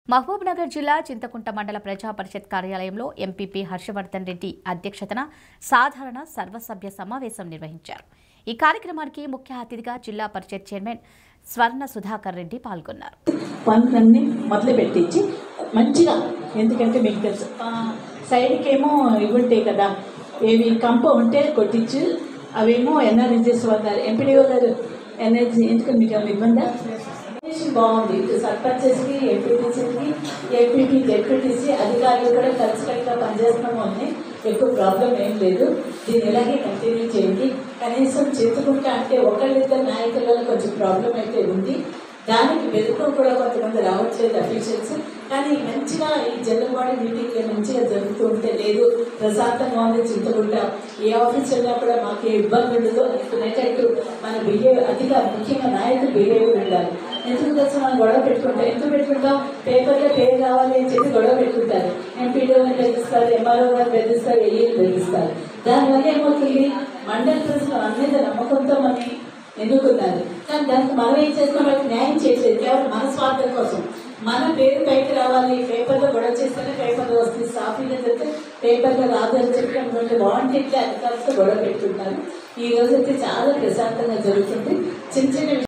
మహబూబ్నగర్ జిల్లా చింతకుంట మండల ప్రజా పరిషత్ కార్యాలయంలో ఎంపీపీ హర్షవర్ధన్ రెడ్డి అధ్యక్షతన సాధారణ సర్వసభ్య సమావేశం నిర్వహించారు ఈ కార్యక్రమానికి ముఖ్య అతిథిగా జిల్లా పరిషత్ చైర్మన్ స్వర్ణ సుధాకర్ రెడ్డి పాల్గొన్నారు పనులన్నీ మొదలు పెట్టించి మంచిగా ఎందుకంటే మీకు తెలుసు ఆ, సైడ్కి ఏమో ఇవి ఉంటాయి కదా ఏవి కంప ఉంటే కొట్టించు అవేమో ఎన్ఆర్ఎస్ఎస్ వస్తారు ఎంపీడీఓ గారు ఎన్ఆర్జీ ఎందుకంటే మీకు ఏమైనా ఇబ్బందా బాగుంది ఇటు సర్పంచెస్కి ఎంపీటీసీకి ఏపీకి జెడ్పీటీసీ అధికారులు కూడా కలిసికట్టుగా పనిచేస్తున్నాము అని ఎక్కువ ప్రాబ్లం ఏం లేదు దీన్ని ఇలాగే కంటిన్యూ చేయండి కనీసం చేతుకుంటా అంటే ఒకళ్ళిద్దరు నాయకుల వల్ల కొంచెం ప్రాబ్లం అయితే ఉంది దానికి వెతుకు కూడా కొంతమంది రావట్లేదు అఫీషియల్స్ కానీ మంచిగా ఈ జల్లబాడి మీటింగ్ మంచిగా జరుగుతూ ఉంటే లేదు ప్రశాంతంగా ఉంది చింతకుంటా ఏ ఆఫీస్ వెళ్ళినా కూడా మాకు ఏ ఇబ్బంది ఉండదు అనుకునేటట్టు మన బిహేవ్ అధిక ముఖ్యంగా నాయకులు బిహేవియర్ ఉండాలి ఎందుకు తెలుసు మనం గొడవ పెట్టుకుంటాం ఎందుకు పెట్టుకుంటాం పేపర్లో పేరు రావాలి అని చెప్పి గొడవ పెట్టుకుంటారు ఎంపీడీఓ బెదిరిస్తారు ఎంఆర్ఓ గారు బెదిరిస్తారు ఏఈ బెదిరిస్తారు దానివల్ల ఏమవుతుంది మండల ప్రజలు అన్నిద నమ్మకంతో మనం ఎన్నుకున్నారు కానీ దానికి మనం ఏం చేస్తున్నాం వాళ్ళకి న్యాయం చేయట్లేదు కేవలం మన స్వార్థం కోసం మన పేరు పైకి రావాలి పేపర్లో గొడవ చేస్తేనే పేపర్లో వస్తుంది సాఫీగా చెప్తే పేపర్లో రాదు అని చెప్పి అనుకుంటే వాంటెడ్లీ అధికారులతో గొడవ పెట్టుకుంటారు ఈ రోజు అయితే చాలా ప్రశాంతంగా జరుగుతుంది చిన్న చిన్న